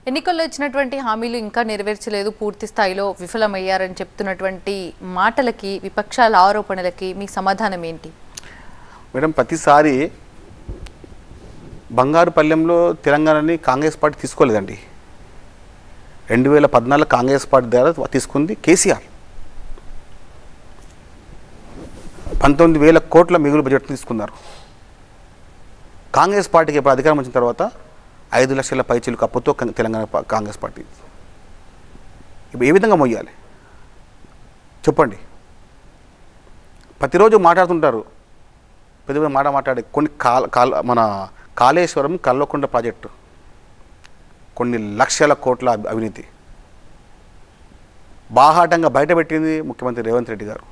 ఎన్నికల్లో ఇచ్చినటువంటి హామీలు ఇంకా నెరవేర్చలేదు పూర్తి స్థాయిలో విఫలమయ్యారని చెప్తున్నటువంటి మాటలకి విపక్షాల ఆరోపణలకి మీ సమాధానం ఏంటి మేడం ప్రతిసారి బంగారు పల్లెంలో తెలంగాణని కాంగ్రెస్ పార్టీ తీసుకోలేదండి రెండు వేల పద్నాలుగు కాంగ్రెస్ పార్టీ ద్వారా తీసుకుంది కేసీఆర్ పంతొమ్మిది వేల కోట్ల మిగులు బడ్జెట్ తీసుకున్నారు కాంగ్రెస్ పార్టీకి ఇప్పుడు అధికారం వచ్చిన తర్వాత ఐదు లక్షల పైచీలకు అప్పుతో కం- తెలంగాణ పా- కాంగ్రెస్ పార్టీ ఇప్పుడు ఏ విధంగా మొయ్యాలి చెప్పండి ప్రతిరోజు మాట్లాడుతుంటారు పెద్ద పెద్ద మాట మాట్లాడే కొన్ని కాల కాల మన కాళేశ్వరం కల్వకుండ ప్రాజెక్టు కొన్ని లక్షల కోట్ల అవి- అవినీతి బాహాటంగా బయటపెట్టింది ముఖ్యమంత్రి రేవంత్ రెడ్డి గారు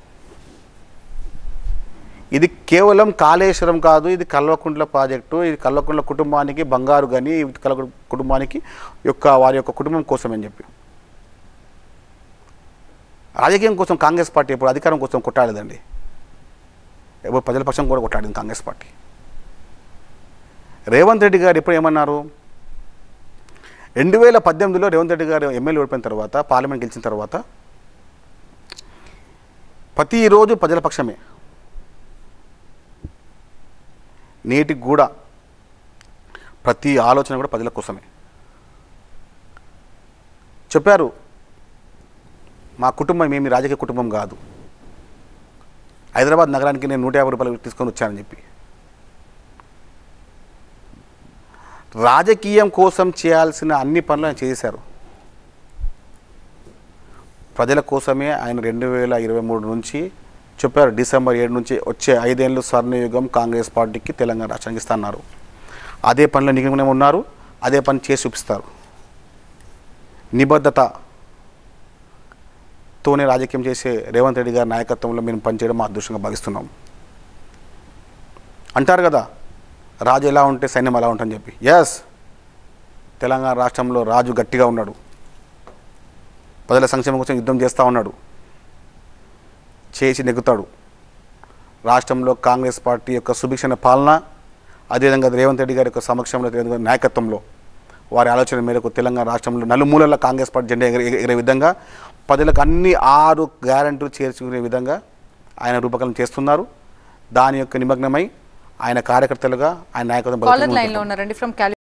ఇది కేవలం కాళేశ్వరం కాదు ఇది కల్వకుంట్ల ప్రాజెక్టు ఇది కల్వకుంట్ల కుటుంబానికి బంగారు గని ఇది కల్వ కుటుంబానికి యొక్క వారి యొక్క కుటుంబం కోసం అని చెప్పి రాజకీయం కోసం కాంగ్రెస్ పార్టీ ఇప్పుడు అధికారం కోసం కొట్టాలేదండి ఎప్పుడు ప్రజల పక్షం కూడా కొట్లాడింది కాంగ్రెస్ పార్టీ రేవంత్ రెడ్డి గారు ఎప్పుడు ఏమన్నారు రెండు వేల పద్దెనిమిదిలో రేవంత్ రెడ్డి గారు ఎమ్మెల్యే ఓడిపోయిన తర్వాత పార్లమెంట్ గెలిచిన తర్వాత ప్రతిరోజు ప్రజల పక్షమే నేటికి కూడా ప్రతి ఆలోచన కూడా ప్రజల కోసమే చెప్పారు మా కుటుంబం ఏమి రాజకీయ కుటుంబం కాదు హైదరాబాద్ నగరానికి నేను నూట యాభై రూపాయలు తీసుకొని వచ్చానని చెప్పి రాజకీయం కోసం చేయాల్సిన అన్ని పనులు ఆయన చేశారు ప్రజల కోసమే ఆయన రెండు వేల ఇరవై మూడు నుంచి చెప్పారు డిసెంబర్ ఏడు నుంచి వచ్చే ఐదేళ్ళు స్వర్ణయుగం కాంగ్రెస్ పార్టీకి తెలంగాణ రాష్ట్రానికి ఇస్తున్నారు అదే పనిలో నిగమనం ఉన్నారు అదే పని చేసి చూపిస్తారు నిబద్ధతతోనే రాజకీయం చేసే రేవంత్ రెడ్డి గారి నాయకత్వంలో మేము పనిచేయడం మా అదృష్టంగా భావిస్తున్నాం అంటారు కదా రాజు ఎలా ఉంటే సైన్యం ఎలా ఉంటుందని చెప్పి ఎస్ తెలంగాణ రాష్ట్రంలో రాజు గట్టిగా ఉన్నాడు ప్రజల సంక్షేమం కోసం యుద్ధం చేస్తూ ఉన్నాడు చేసి నెగ్గుతాడు రాష్ట్రంలో కాంగ్రెస్ పార్టీ యొక్క సుభిక్షణ పాలన అదేవిధంగా రేవంత్ రెడ్డి గారి యొక్క సమక్షంలో రేవంత్ గారి నాయకత్వంలో వారి ఆలోచన మేరకు తెలంగాణ రాష్ట్రంలో నలుమూలల కాంగ్రెస్ పార్టీ జెండా ఎగరే ఎగరే విధంగా ప్రజలకు అన్ని ఆరు గ్యారంటీలు చేర్చుకునే విధంగా ఆయన రూపకల్పన చేస్తున్నారు దాని యొక్క నిమగ్నమై ఆయన కార్యకర్తలుగా ఆయన నాయకత్వం కాలర్ బలపరుచుకుంటున్నారు. లైన్ లో ఉన్నారండి ఫ్రమ్